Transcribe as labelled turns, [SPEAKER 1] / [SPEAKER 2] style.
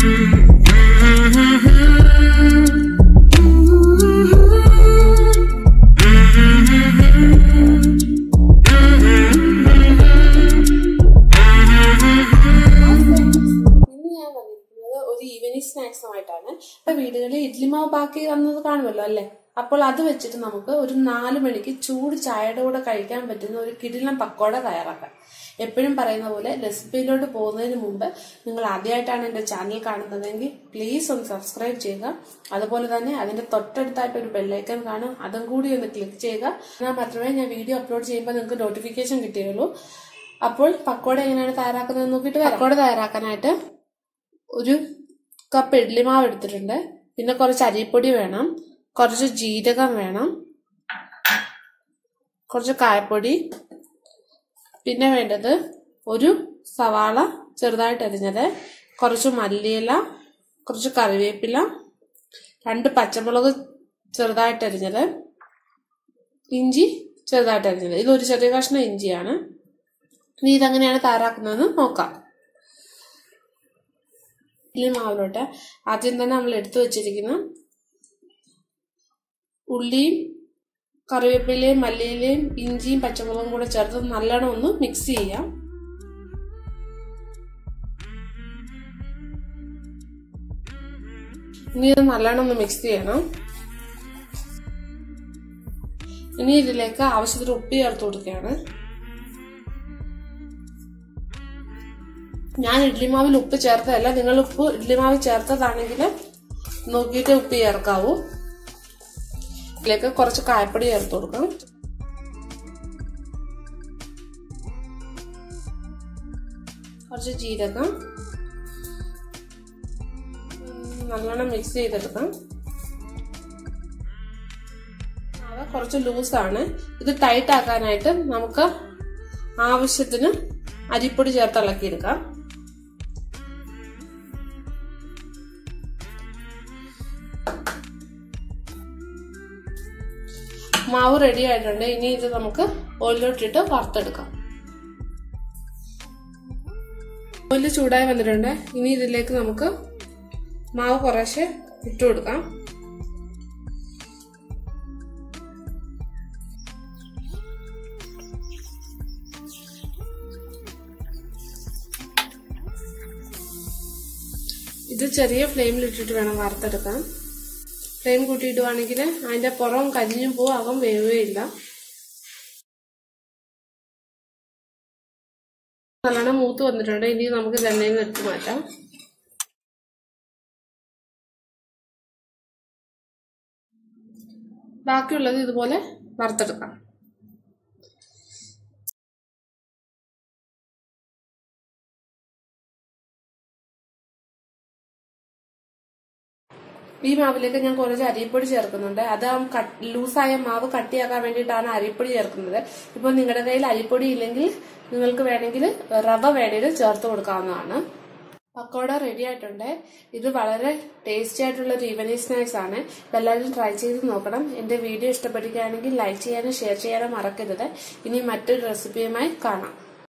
[SPEAKER 1] ഇന്ന് ഞാൻ വന്നിരിക്കുന്നത് ഒരു ഈവനിങ് സ്നാക്സുമായിട്ടാണ് ഇപ്പൊ വീടുകളിൽ ഇഡ്ലി മാവ് ബാക്കി വന്നത് കാണുമല്ലോ അല്ലെ അപ്പോൾ അത് വെച്ചിട്ട് നമുക്ക് ഒരു നാല് മണിക്ക് ചൂട് ചായയുടെ കൂടെ കഴിക്കാൻ പറ്റുന്ന ഒരു കിടിലം പക്കോട തയ്യാറാക്കാം എപ്പോഴും പറയുന്ന പോലെ റെസിപ്പിയിലോട്ട് പോകുന്നതിന് മുമ്പ് നിങ്ങൾ ആദ്യമായിട്ടാണ് എന്റെ ചാനൽ കാണുന്നതെങ്കിൽ പ്ലീസ് ഒന്ന് സബ്സ്ക്രൈബ് ചെയ്യുക അതുപോലെ തന്നെ അതിന്റെ തൊട്ടടുത്തായിട്ട് ഒരു ബെല്ലൈക്കൺ കാണും അതും കൂടി ഒന്ന് ക്ലിക്ക് ചെയ്യുക എന്നാൽ മാത്രമേ ഞാൻ വീഡിയോ അപ്ലോഡ് ചെയ്യുമ്പോൾ നിങ്ങൾക്ക് നോട്ടിഫിക്കേഷൻ കിട്ടുകയുള്ളൂ അപ്പോൾ പക്കോട എങ്ങനെയാണ് തയ്യാറാക്കുന്നത് നോക്കിയിട്ട് വരാം. പക്കോട തയ്യാറാക്കാനായിട്ട് ഒരു കപ്പ് ഇഡ്ലി മാവ് എടുത്തിട്ടുണ്ട് പിന്നെ കുറച്ച് അരിപ്പൊടി വേണം കുറച്ച് ജീരകം വേണം കുറച്ച് കായപ്പൊടി പിന്നെ വേണ്ടത് ഒരു സവാള ചെറുതായിട്ട് അരിഞ്ഞത് കുറച്ച് മല്ലിയില കുറച്ച് കറിവേപ്പില രണ്ട് പച്ചമുളക് ചെറുതായിട്ട് അരിഞ്ഞത് ഇഞ്ചി ചെറുതായിട്ട് അരിഞ്ഞത് ഇതൊരു ചെറിയ കഷ്ണം ഇഞ്ചിയാണ് ഇനി ഇതെങ്ങനെയാണ് തയ്യാറാക്കുന്നതെന്ന് നോക്കാം ഇഡ്ലി മാവിലോട്ട് ആദ്യം തന്നെ നമ്മൾ എടുത്തു വെച്ചിരിക്കുന്ന ഉള്ളിയും കറിവേപ്പിലയും മല്ലിയിലയും ഇഞ്ചിയും പച്ചമുളകും കൂടെ ചേർത്ത് നല്ലോണം ഒന്ന് മിക്സ് ചെയ്യാം ഇനി ഇത് നല്ലോണം ഒന്ന് മിക്സ് ചെയ്യണം ഇനി ഇതിലേക്ക് ആവശ്യത്തിന് ഉപ്പ് ചേർത്ത് കൊടുക്കുകയാണ് ഞാൻ ഇഡ്ലി മാവിൽ ഉപ്പ് ചേർത്തതല്ല നിങ്ങൾ ഉപ്പ് ഇഡ്ലി മാവ് ചേർത്തതാണെങ്കിൽ നോക്കിയിട്ട് ഉപ്പ് ചേർക്കാവൂ ഇതിലേക്ക് കുറച്ച് കായപ്പൊടി ചേർത്ത് കൊടുക്കാം കുറച്ച് ജീരകം ഉം, നല്ലോണം മിക്സ് ചെയ്തെടുക്കാം മാവ് കുറച്ച് ലൂസാണ് ഇത് ടൈറ്റ് ആക്കാനായിട്ട് നമുക്ക് ആവശ്യത്തിന് അരിപ്പൊടി ചേർത്ത് ഇളക്കിയെടുക്കാം മാവ് റെഡി ആയിട്ടുണ്ട് ഇനി ഇത് നമുക്ക് ഓയിലോട്ടിട്ട് വറുത്തെടുക്കാം ഓയില് ചൂടായി വന്നിട്ടുണ്ട് ഇനി ഇതിലേക്ക് നമുക്ക് മാവ് കുറേശ്ശെ ഇട്ട് കൊടുക്കാം ഇത് ചെറിയ ഫ്ലെയിമിൽ ഇട്ടിട്ട് വേണം വറുത്തെടുക്കാൻ ഫ്ലെയിം കൂട്ടിയിടുവാണെങ്കിൽ അതിന്റെ പുറം കരിഞ്ഞും പോവും അകം വേവുകയില്ല നല്ലോണം മൂത്ത് വന്നിട്ടുണ്ട് ഇനി നമുക്ക് ഇതെണ്ണയിൽ നിന്ന് എടുത്ത് മാറ്റാം ബാക്കിയുള്ളത് ഇതുപോലെ വറുത്തെടുക്കാം ഈ മാവിലേക്ക് ഞാൻ കുറച്ച് അരിപ്പൊടി ചേർക്കുന്നുണ്ട് അത് ആ കട്ട്- ലൂസായ മാവ് കട്ടിയാക്കാൻ വേണ്ടിയിട്ടാണ് അരിപ്പൊടി ചേർക്കുന്നത് ഇപ്പൊ നിങ്ങളുടെ കയ്യിൽ അരിപ്പൊടി ഇല്ലെങ്കിൽ നിങ്ങൾക്ക് വേണമെങ്കിൽ റവ വേണമെങ്കിൽ ചേർത്ത് കൊടുക്കാവുന്നതാണ് പക്കോട റെഡി ആയിട്ടുണ്ട് ഇത് വളരെ ടേസ്റ്റി ആയിട്ടുള്ള ഒരു ഈവനിങ് സ്നാക്സ് ആണ് എല്ലാവരും ട്രൈ ചെയ്ത് നോക്കണം എന്റെ വീഡിയോ ഇഷ്ടപ്പെടുകയാണെങ്കിൽ ലൈക്ക് ചെയ്യാനും ഷെയർ ചെയ്യാനും മറക്കരുത് ഇനി മറ്റൊരു റെസിപ്പിയുമായി കാണാം